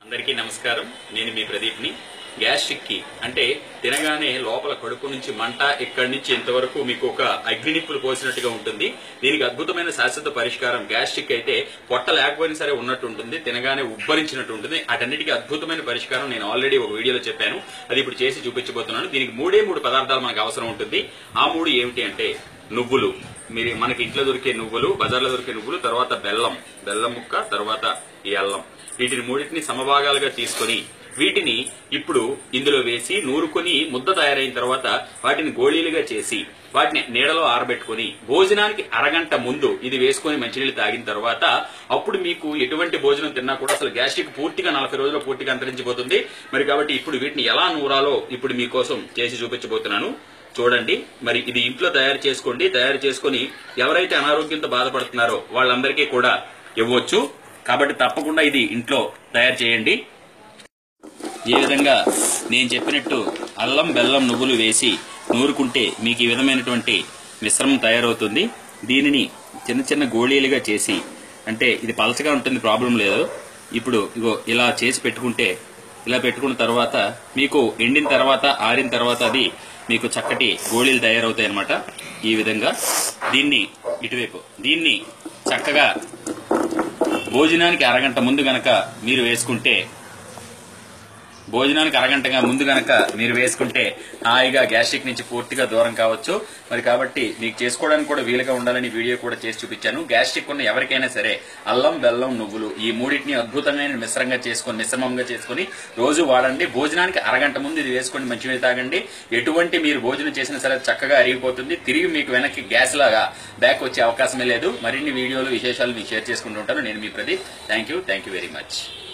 అందరికీ నమస్కారం నేను మీ ప్రదీప్ని గ్యాస్ చిక్కి అంటే తినగానే లోపల కడుపు నుంచి మంట ఇక్కడి నుంచి ఇంతవరకు మీకు ఒక అగ్నినిప్పులు పోసినట్టుగా ఉంటుంది దీనికి అద్భుతమైన శాశ్వత పరిష్కారం గ్యాస్ చిక్ అయితే పొట్ట లేకపోయినా సరే ఉన్నట్టు ఉంటుంది తినగానే ఉబ్బరించినట్టు ఉంటుంది అటన్నిటికీ అద్భుతమైన పరిష్కారం నేను ఆల్రెడీ ఒక వీడియోలో చెప్పాను అది ఇప్పుడు చేసి చూపించబోతున్నాను దీనికి మూడే మూడు పదార్థాలు మనకు అవసరం ఉంటుంది ఆ మూడు ఏమిటి అంటే నువ్వులు మీరు మనకి ఇంట్లో దొరికే నువ్వులు బజార్లో దొరికే నువ్వులు తర్వాత బెల్లం బెల్లం ముక్క తర్వాత ఈ అల్లం వీటిని మూడింటిని సమభాగాలుగా తీసుకొని వీటిని ఇప్పుడు ఇందులో వేసి నూరుకొని ముద్ద తయారైన తర్వాత వాటిని గోళీలుగా చేసి వాటిని నీడలో ఆరబెట్టుకొని భోజనానికి అరగంట ముందు ఇది వేసుకొని మంచినీళ్ళు తాగిన తర్వాత అప్పుడు మీకు ఎటువంటి భోజనం తిన్నా కూడా అసలు గ్యాస్ట్రిక్ పూర్తిగా నలభై రోజుల్లో పూర్తిగా అంతరించిపోతుంది మరి కాబట్టి ఇప్పుడు వీటిని ఎలా నూరాలో ఇప్పుడు మీకోసం చేసి చూపించబోతున్నాను చూడండి మరి ఇది ఇంట్లో తయారు చేసుకోండి తయారు చేసుకొని ఎవరైతే అనారోగ్యంతో బాధపడుతున్నారో వాళ్ళందరికీ కూడా ఇవ్వచ్చు కాబట్టి తప్పకుండా ఇది ఇంట్లో తయారు చేయండి ఈ విధంగా నేను చెప్పినట్టు అల్లం బెల్లం నువ్వులు వేసి నూరుకుంటే మీకు ఈ విధమైనటువంటి మిశ్రమం తయారవుతుంది దీనిని చిన్న చిన్న గోళీలుగా చేసి అంటే ఇది పలచగా ఉంటుంది ప్రాబ్లం లేదు ఇప్పుడు ఇగో ఇలా చేసి పెట్టుకుంటే ఇలా పెట్టుకున్న తర్వాత మీకు ఎండిన తర్వాత ఆరిన తర్వాత అది మీకు చక్కటి గోళీలు తయారవుతాయి అన్నమాట ఈ విధంగా దీన్ని ఇటువైపు దీన్ని చక్కగా భోజనానికి అరగంట ముందు గనక మీరు వేసుకుంటే భోజనానికి అరగంటగా ముందు గనక మీరు వేసుకుంటే హాయిగా గ్యాస్ట్రిక్ నుంచి పూర్తిగా దూరం కావచ్చు మరి కాబట్టి మీకు చేసుకోవడానికి కూడా వీలుగా ఉండాలని వీడియో కూడా చేసి చూపించాను గ్యాస్ట్రిక్ ఉన్న ఎవరికైనా సరే అల్లం బెల్లం నువ్వులు ఈ మూడింటిని అద్భుతమైన మిశ్రంగా చేసుకొని మిశ్రమంగా చేసుకొని రోజు వాడండి భోజనానికి అరగంట ముందు ఇది వేసుకొని మంచినీళ్ళు తాగండి ఎటువంటి మీరు భోజనం చేసినా సరే చక్కగా అరిగిపోతుంది తిరిగి మీకు వెనక్కి గ్యాస్ లాగా బ్యాక్ వచ్చే అవకాశమే లేదు మరిన్ని వీడియోలు విశేషాలు మీకు షేర్ చేసుకుంటూ ఉంటాను నేను మీ Pradeep thank you thank you very much